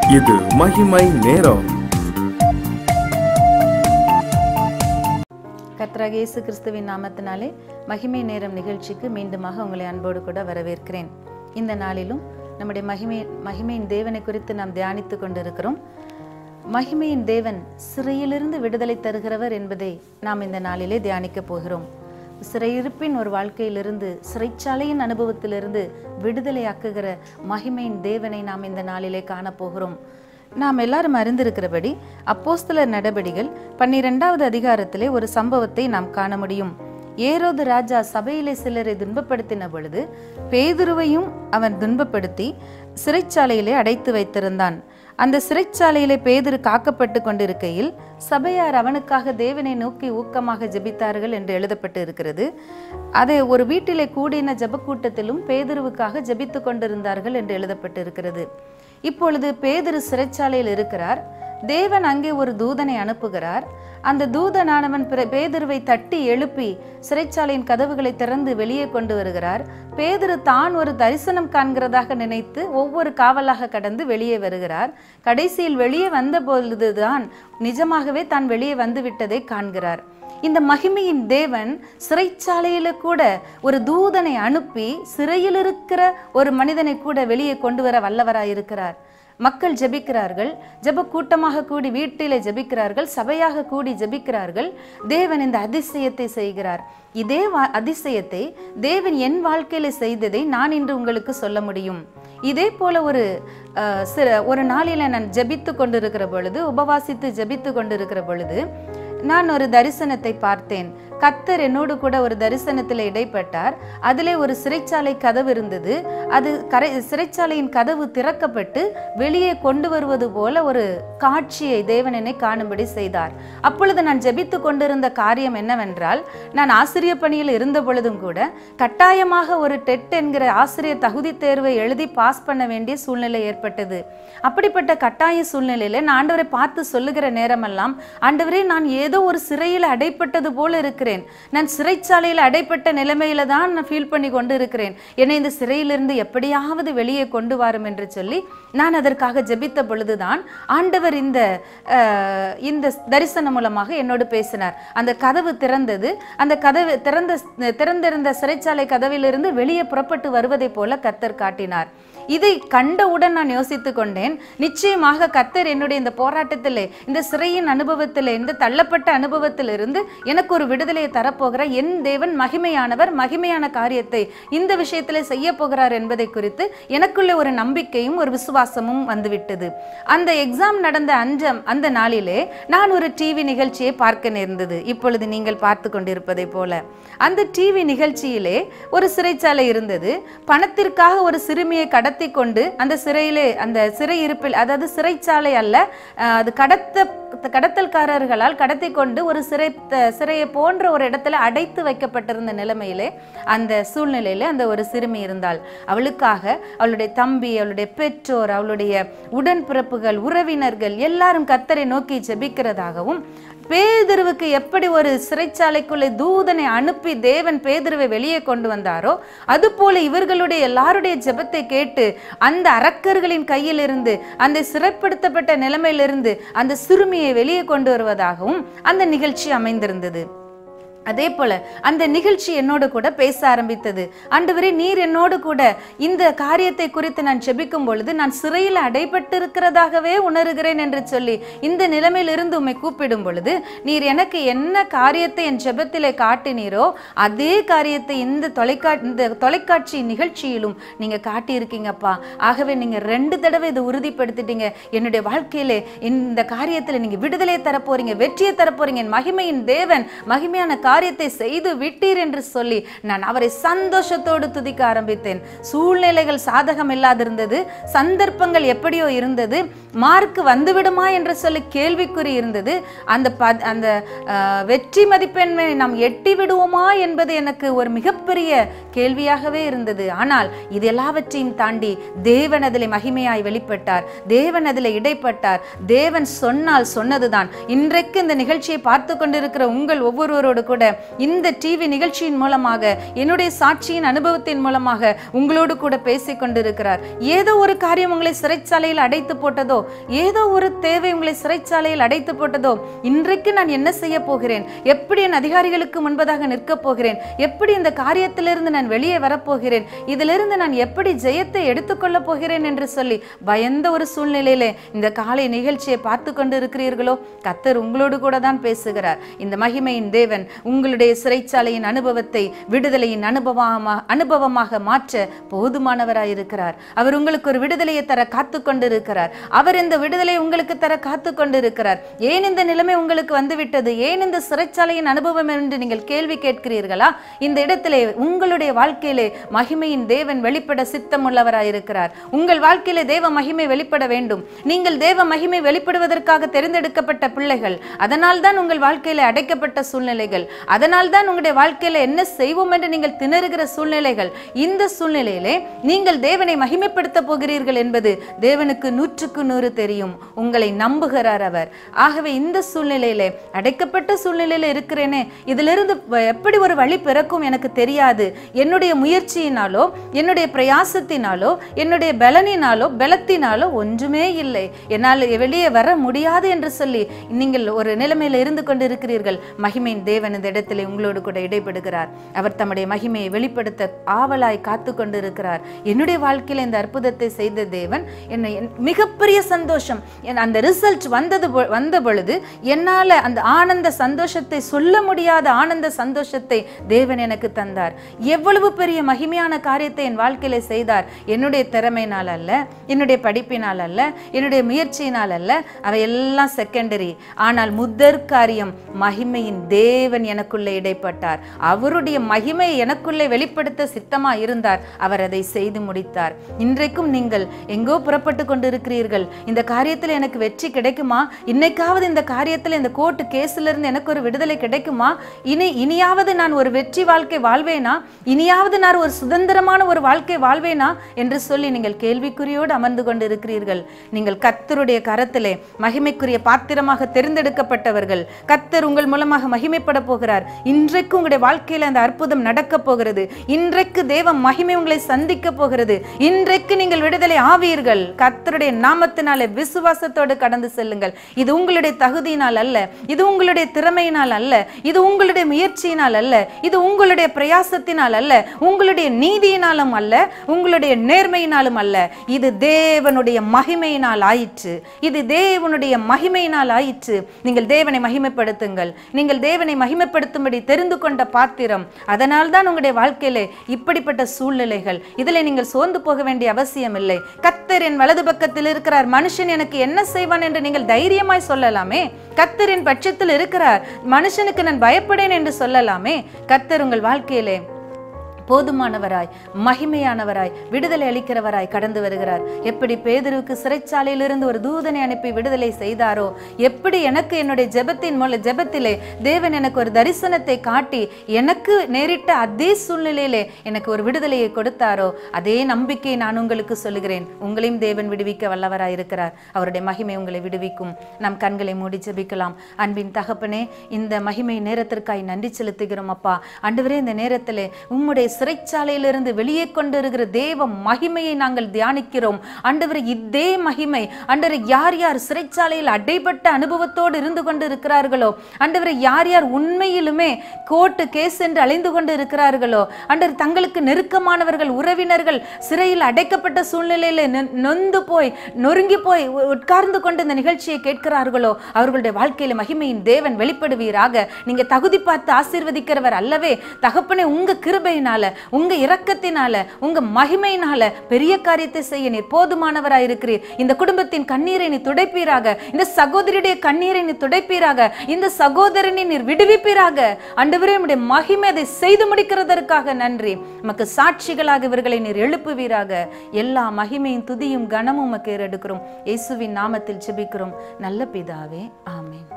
இது மகிமை நேரம் கர்த்தராக இயேசு கிறிஸ்துவின் நாமத்தினாலே மகிமை நேரம் நிகழ்ச்சிக்கு மீண்டுமாக உங்களை அன்போடு கூட வரவேற்கிறேன் இந்த நாளிலும் நம்முடைய மகிமை மகிமையின் தேவனை குறித்து நாம் தியானித்து கொண்டிருக்கிறோம் மகிமையின் தேவன் சிறையிலிருந்து விடுதலை தருகிறவர் என்பதை நாம் இந்த நாளிலே தியானிக்கப் போகிறோம் சிறையிருப்பின் ஒரு வாழ்க்கையிலிருந்து சிறைச்சாலையின் அனுபவத்திலிருந்து விடுதலையாக்குகிற மகிமையின் தேவனை நாம் இந்த நாளிலே காணப்போகிறோம் நாம் எல்லாரும் அறிந்திருக்கிறபடி அப்போஸ்தலர் நடபடிகள் பன்னிரெண்டாவது அதிகாரத்திலே ஒரு சம்பவத்தை நாம் காண முடியும் ஏரோது ராஜா சபையிலே சிலரை துன்பப்படுத்தின பொழுது பேதுருவையும் அவன் துன்பப்படுத்தி சிறைச்சாலையிலே அடைத்து வைத்திருந்தான் அந்த சிறைச்சாலையிலே பேதுரு காக்கப்பட்டு கொண்டிருக்கையில் சபையார் அவனுக்காக தேவனை நோக்கி ஊக்கமாக ஜெபித்தார்கள் என்று எழுதப்பட்டு இருக்கிறது அதை ஒரு வீட்டிலே கூடின ஜெபக்கூட்டத்திலும் பேதுருவுக்காக ஜெபித்து கொண்டிருந்தார்கள் என்று எழுதப்பட்டு இருக்கிறது இப்பொழுது பேதுரு சிறைச்சாலையில் இருக்கிறார் தேவன் அங்கே ஒரு தூதனை அனுப்புகிறார் அந்த தூதனானவன் பிற- பேதுருவை தட்டி எழுப்பி சிறைச்சாலையின் கதவுகளை திறந்து வெளியே கொண்டு வருகிறார் பேதுரு தான் ஒரு தரிசனம் காண்கிறதாக நினைத்து ஒவ்வொரு காவலாக கடந்து வெளியே வருகிறார் கடைசியில் வெளியே வந்த பொழுதுதான் நிஜமாகவே தான் வெளியே வந்து விட்டதை காண்கிறார் இந்த மகிமையின் தேவன் சிறைச்சாலையில கூட ஒரு தூதனை அனுப்பி சிறையில் இருக்கிற ஒரு மனிதனை கூட வெளியே கொண்டு வர வல்லவராய் இருக்கிறார் மக்கள் ஜெபிக்கிறார்கள் ஜெப கூட்டமாக கூடி வீட்டிலே ஜெபிக்கிறார்கள் சபையாக கூடி ஜெபிக்கிறார்கள் தேவன் இந்த அதிசயத்தை செய்கிறார் இதே வா- அதிசயத்தை தேவன் என் வாழ்க்கையில செய்ததை நான் இன்று உங்களுக்கு சொல்ல முடியும் இதே போல ஒரு அஹ், சில ஒரு நாளில நான் ஜெபித்து கொண்டிருக்கிற பொழுது உபவாசித்து ஜெபித்து கொண்டிருக்கிற பொழுது நான் ஒரு தரிசனத்தை பார்த்தேன் கத்தர் என்னோடு கூட ஒரு தரிசனத்தில் இடைப்பட்டார் அதிலே ஒரு சிறைச்சாலை கதவு இருந்தது அது கரை சிறைச்சாலையின் கதவு திறக்கப்பட்டு வெளியே கொண்டு வருவது போல ஒரு காட்சியை தேவன் என்னை காணும்படி செய்தார் அப்பொழுது நான் ஜெபித்து கொண்டிருந்த காரியம் என்னவென்றால் நான் ஆசிரிய பணியில் இருந்த பொழுதும் கூட கட்டாயமாக ஒரு டெட் என்கிற ஆசிரியர் தகுதி தேர்வை எழுதி பாஸ் பண்ண வேண்டிய சூழ்நிலை ஏற்பட்டது அப்படிப்பட்ட கட்டாய சூழ்நிலையில நான் ஆண்டவரை பார்த்து சொல்லுகிற நேரமெல்லாம் ஆண்டவரே நான் ஏதோ ஒரு சிறையில் அடைப்பட்டது போல இருக்கிறேன் நான் சிறைச்சாலையில் அடைப்பட்ட நிலைமையில தான் நான் ஃபீல் பண்ணி கொண்டு இருக்கிறேன் என்னை இந்த சிறையிலிருந்து எப்படியாவது வெளியே கொண்டு வரும் என்று சொல்லி நான் அதற்காக ஜெபித்த பொழுதுதான் ஆண்டவர் இந்த அஹ், இந்த தரிசனம் மூலமாக என்னோடு பேசினார் அந்த கதவு திறந்தது அந்த கதவு திறந்த திறந்திருந்த சிறைச்சாலை கதவிலிருந்து வெளியே புறப்பட்டு வருவதைப் போல கத்தர் காட்டினார் இதை கண்டவுடன் நான் யோசித்துக் கொண்டேன் நிச்சயமாக கத்தர் என்னுடைய இந்த போராட்டத்திலே இந்த சிறையின் அனுபவத்திலே இந்த தள்ளப்பட்ட அனுபவத்திலிருந்து எனக்கு ஒரு விடுதலையை தரப்போகிற என் தேவன் மகிமையானவர் மகிமையான காரியத்தை இந்த விஷயத்திலே செய்ய போகிறார் என்பதை குறித்து எனக்குள்ளே ஒரு நம்பிக்கையும் ஒரு விசுவாசமும் வந்துவிட்டது அந்த எக்ஸாம் நடந்த அஞ்சம் அந்த நாளிலே நான் ஒரு டிவி நிகழ்ச்சியை பார்க்க நேர்ந்தது இப்பொழுது நீங்கள் பார்த்து கொண்டிருப்பதை போல அந்த டிவி நிகழ்ச்சியிலே ஒரு சிறைச்சாலை இருந்தது பணத்திற்காக ஒரு சிறுமியை கடத்தி கொண்டு அந்த சிறையிலே அந்த சிறை இருப்பில் அதாவது சிறைச்சாலை அல்ல அஹ், அது கடத்த கடத்தல்காரர்களால் கடத்தி கொண்டு ஒரு சிறை த- சிறையை போன்ற ஒரு இடத்துல அடைத்து வைக்கப்பட்டிருந்த நிலைமையிலே அந்த சூழ்நிலையில அந்த ஒரு சிறுமி இருந்தாள் அவளுக்காக அவளுடைய தம்பி அவளுடைய பெற்றோர் அவளுடைய உடன்பிறப்புகள் உறவினர்கள் எல்லாரும் கத்தரை நோக்கி ஜெபிக்கிறதாகவும் பேதுருவுக்கு எப்படி ஒரு சிறைச்சாலைக்குள்ளே தூதனை அனுப்பி தேவன் பேதுருவை வெளியே கொண்டு வந்தாரோ அதுபோல இவர்களுடைய எல்லாருடைய ஜெபத்தை கேட்டு அந்த அரக்கர்களின் கையிலிருந்து அந்த சிறைப்படுத்தப்பட்ட நிலைமையிலிருந்து அந்த சிறுமியை வெளியே கொண்டு வருவதாகவும் அந்த நிகழ்ச்சி அமைந்திருந்தது அதே போல அந்த நிகழ்ச்சி என்னோடு கூட பேச ஆரம்பித்தது ஆண்டவரே நீர் என்னோடு கூட இந்த காரியத்தை குறித்து நான் செபிக்கும் பொழுது நான் சிறையில் அடைபட்டிருக்கிறதாகவே உணர்கிறேன் என்று சொல்லி இந்த நிலைமையிலிருந்து உம்மை கூப்பிடும் பொழுது நீர் எனக்கு என்ன காரியத்தை என் ஜெபத்திலே காட்டினீரோ அதே காரியத்தை இந்த தொலைக்கா இந்த தொலைக்காட்சி நிகழ்ச்சியிலும் நீங்க காட்டியிருக்கீங்கப்பா ஆகவே நீங்க ரெண்டு தடவை இதை உறுதிப்படுத்திட்டீங்க என்னுடைய வாழ்க்கையிலே இந்த காரியத்தில் நீங்க விடுதலையை தரப்போறீங்க வெற்றியை தரப்போறீங்க என் மகிமையின் தேவன் மகிமையான காரியத்தை செய்து விட்டீர் என்று சொல்லி நான் அவரை சந்தோஷத்தோடு துதிக்க ஆரம்பித்தேன் சூழ்நிலைகள் சாதகம் இல்லாதிருந்தது சந்தர்ப்பங்கள் எப்படியோ இருந்தது மார்க் வந்துவிடுமா என்று சொல்லி கேள்விக்குறி இருந்தது அந்த ப அந்த அஹ், வெற்றி மதிப்பெண்ணை நாம் எட்டி விடுவோமா என்பது எனக்கு ஒரு மிகப்பெரிய கேள்வியாகவே இருந்தது ஆனால் இது எல்லாவற்றையும் தாண்டி தேவன் அதில் மகிமையாய் வெளிப்பட்டார் தேவன் அதில் இடைப்பட்டார் தேவன் சொன்னால் சொன்னதுதான் இன்றைக்கு இந்த நிகழ்ச்சியை பார்த்து கொண்டிருக்கிற உங்கள் ஒவ்வொருவரோடு கூட இந்த டிவி நிகழ்ச்சியின் மூலமாக என்னுடைய சாட்சியின் அனுபவத்தின் மூலமாக உங்களோடு கூட பேசிக் கொண்டிருக்கிறார் ஏதோ ஒரு காரியம் உங்களை சிறைச்சாலையில் அடைத்து போட்டதோ ஏதோ ஒரு தேவை உங்களை சிறைச்சாலையில் அடைத்து போட்டதோ இன்றைக்கு நான் என்ன செய்ய போகிறேன் எப்படி என் அதிகாரிகளுக்கு முன்பதாக நிற்கப் போகிறேன் எப்படி இந்த காரியத்திலிருந்து நான் வெளியே வரப்போகிறேன் இதிலிருந்து நான் எப்படி ஜெயத்தை எடுத்துக்கொள்ளப் போகிறேன் என்று சொல்லி பயந்த ஒரு சூழ்நிலையிலே இந்த காலை நிகழ்ச்சியை பார்த்து கொண்டு இருக்கிறீர்களோ கத்தர் உங்களோடு கூட தான் பேசுகிறார் இந்த மகிமையின் தேவன் உங்களுடைய சிறைச்சாலையின் அனுபவத்தை விடுதலையின் அனுபவமாக அனுபவமாக மாற்ற போதுமானவராயிருக்கிறார் அவர் உங்களுக்கு ஒரு விடுதலையை தர காத்து கொண்டிருக்கிறார் அவர் இந்த விடுதலை உங்களுக்கு தர காத்து கொண்டிருக்கிறார் ஏன் இந்த நிலைமை உங்களுக்கு வந்துவிட்டது ஏன் இந்த சிறைச்சாலையின் அனுபவம் என்று நீங்கள் கேள்வி கேட்கிறீர்களா இந்த இடத்திலே உங்களுடைய வாழ்க்கையிலே மகிமையின் தேவன் வெளிப்பட சித்தம் உள்ளவராயிருக்கிறார் உங்கள் வாழ்க்கையிலே தேவ மகிமை வெளிப்பட வேண்டும் நீங்கள் தேவ மகிமை வெளிப்படுவதற்காக தெரிந்தெடுக்கப்பட்ட பிள்ளைகள் அதனால் தான் உங்கள் வாழ்க்கையில அடைக்கப்பட்ட சூழ்நிலைகள் அதனால் தான் உங்களுடைய வாழ்க்கையில என்ன செய்வோம் என்று நீங்கள் திணறுகிற சூழ்நிலைகள் இந்த சூழ்நிலையிலே நீங்கள் தேவனை மகிமைப்படுத்த போகிறீர்கள் என்பது தேவனுக்கு நூற்றுக்கு நூறு தெரியும் உங்களை நம்புகிறார் அவர் ஆகவே இந்த சூழ்நிலையிலே அடைக்கப்பட்ட சூழ்நிலையில இருக்கிறேனே இதிலிருந்து வ- எப்படி ஒரு வழி பிறக்கும் எனக்கு தெரியாது என்னுடைய முயற்சியினாலோ என்னுடைய பிரயாசத்தினாலோ என்னுடைய பலனினாலோ பலத்தினாலோ ஒன்றுமே இல்லை என்னால் வெளியே வர முடியாது என்று சொல்லி நீங்கள் ஒரு நிலைமையில இருந்து கொண்டு இருக்கிறீர்கள் மகிமையின் தேவன் இந்த இடத்திலே உங்களோடு கூட இடைப்படுகிறார் அவர் தம்முடைய மகிமையை வெளிப்படுத்த ஆவலாய் காத்து கொண்டிருக்கிறார் என்னுடைய வாழ்க்கையில இந்த அற்புதத்தை செய்த தேவன் என்னை என் மிகப்பெரிய சந்தோஷம் என் அந்த ரிசல்ட் வந்தது பொ- வந்த பொழுது என்னால அந்த ஆனந்த சந்தோஷத்தை சொல்ல முடியாத ஆனந்த சந்தோஷத்தை தேவன் எனக்கு தந்தார் எவ்வளவு பெரிய மகிமையான காரியத்தை என் வாழ்க்கையில செய்தார் என்னுடைய திறமையினால் அல்ல என்னுடைய படிப்பினால் அல்ல என்னுடைய முயற்சியினால் அல்ல அவை எல்லாம் செகண்டரி ஆனால் முதற் காரியம் மகிமையின் தேவன் எனக்குள்ளே இடைப்பட்டார் அவருடைய மகிமை எனக்குள்ளே வெளிப்படுத்த சித்தமா இருந்தார் அவர் அதை செய்து முடித்தார் இன்றைக்கும் நீங்கள் எங்கோ புறப்பட்டு கொண்டிருக்கிறீர்கள் இந்த காரியத்தில் எனக்கு வெற்றி கிடைக்குமா இன்னைக்காவது இந்த காரியத்தில் இந்த கோர்ட்டு கேஸ்ல இருந்து எனக்கு ஒரு விடுதலை கிடைக்குமா இனி இனியாவது நான் ஒரு வெற்றி வாழ்க்கை வாழ்வேனா இனியாவது நான் ஒரு சுதந்திரமான ஒரு வாழ்க்கை வாழ்வேனா என்று சொல்லி நீங்கள் கேள்விக்குறியோடு அமர்ந்து கொண்டிருக்கிறீர்கள் நீங்கள் கத்தருடைய கரத்திலே மகிமைக்குரிய பாத்திரமாக தேர்ந்தெடுக்கப்பட்டவர்கள் கத்தர் உங்கள் மூலமாக மகிமைப்பட போகிறார் இன்றைக்கு உங்களுடைய வாழ்க்கையில அந்த அற்புதம் நடக்க போகிறது இன்றைக்கு தேவ மகிமை உங்களை சந்திக்க போகிறது இன்றைக்கு நீங்கள் விடுதலை ஆவீர்கள் கத்தருடைய நாமத்தினாலே விசுவாசத்தோடு கடந்து செல்லுங்கள் இது உங்களுடைய தகுதியினால் அல்ல இது உங்களுடைய திறமையினால் அல்ல இது உங்களுடைய முயற்சியினால் அல்ல இது உங்களுடைய பிரயாசத்தினால் அல்ல உங்களுடைய நீதியினாலும் அல்ல உங்களுடைய நேர்மையினாலும் அல்ல இது தேவனுடைய மகிமையினால் ஆயிற்று இது தேவனுடைய மகிமையினால் ஆயிற்று நீங்கள் தேவனை மகிமைப்படுத்துங்கள் நீங்கள் தேவனை மகிமைப்படுத்தும்படி தெரிந்து கொண்ட பாத்திரம் அதனால் தான் உங்களுடைய வாழ்க்கையிலே இப்படிப்பட்ட சூழ்நிலைகள் இதில் நீங்கள் சோர்ந்து போக வேண்டிய அவசியம் இல்லை கத்தர் என் வலது பக்கத்தில் இருக்கிறார் மனுஷன் எனக்கு என்ன செய்வான் என்று நீங்கள் தைரியமாய் சொல்லலாமே கத்தர் என் பட்சத்தில் இருக்கிறார் மனுஷனுக்கு நான் பயப்படேன் என்று சொல்லலாமே கத்தர் உங்கள் வாழ்க்கையிலே போதுமானவராய் மகிமையானவராய் விடுதலை அளிக்கிறவராய் கடந்து வருகிறார் எப்படி பேதுருவுக்கு சிறைச்சாலையிலிருந்து ஒரு தூதனை அனுப்பி விடுதலை செய்தாரோ எப்படி எனக்கு என்னுடைய ஜெபத்தின் மூல ஜெபத்திலே தேவன் எனக்கு ஒரு தரிசனத்தை காட்டி எனக்கு நேரிட்ட அதே சூழ்நிலையிலே எனக்கு ஒரு விடுதலையை கொடுத்தாரோ அதே நம்பிக்கையை நான் உங்களுக்கு சொல்லுகிறேன் உங்களையும் தேவன் விடுவிக்க வல்லவராய் இருக்கிறார் அவருடைய மகிமை உங்களை விடுவிக்கும் நம் கண்களை மூடி ஜெபிக்கலாம் அன்பின் தகப்பனே இந்த மகிமை நேரத்திற்காய் நன்றி செலுத்துகிறோம் அப்பா ஆண்டவரே இந்த நேரத்திலே உம்முடைய சிறைச்சாலையிலிருந்து வெளியே கொண்டிருக்கிற தேவ மகிமையை நாங்கள் தியானிக்கிறோம் ஆண்டவரே இதே மகிமை ஆண்டவரே யார் யார் சிறைச்சாலையில் அடைபட்ட அனுபவத்தோடு இருந்து கொண்டு இருக்கிறார்களோ ஆண்டவரே யார் யார் உண்மையிலுமே கோர்ட்டு கேஸ் என்று அலைந்து கொண்டு இருக்கிறார்களோ ஆண்டவர் தங்களுக்கு நெருக்கமானவர்கள் உறவினர்கள் சிறையில் அடைக்கப்பட்ட சூழ்நிலையில நொ- நொந்து போய் நொறுங்கி போய் உ- உட்கார்ந்து கொண்டு இந்த நிகழ்ச்சியை கேட்கிறார்களோ அவர்களுடைய வாழ்க்கையில மகிமையின் தேவன் வெளிப்படுவீராக நீங்க தகுதி பார்த்து ஆசீர்வதிக்கிறவர் அல்லவே தகப்பனே உங்க கிருபையினால உங்க இரக்கத்தினால உங்க மகிமையினால பெரிய காரியத்தை செய்ய நீர் போதுமானவராய் இருக்கிறீர் இந்த குடும்பத்தின் கண்ணீரை நீ துடைப்பீராக இந்த சகோதரியுடைய கண்ணீரை நீ துடைப்பீராக இந்த சகோதரனை நீர் விடுவிப்பீராக ஆண்டவரே உம்முடைய மகிமை அதை செய்து முடிக்கிறதற்காக நன்றி உமக்கு சாட்சிகளாக இவர்களை நீர் எழுப்புவீராக எல்லா மகிமையும் துதியும் கனமும் உமக்கு ஏறெடுக்கிறோம் இயேசுவின் நாமத்தில் ஜெபிக்கிறோம் நல்ல பிதாவே ஆமென்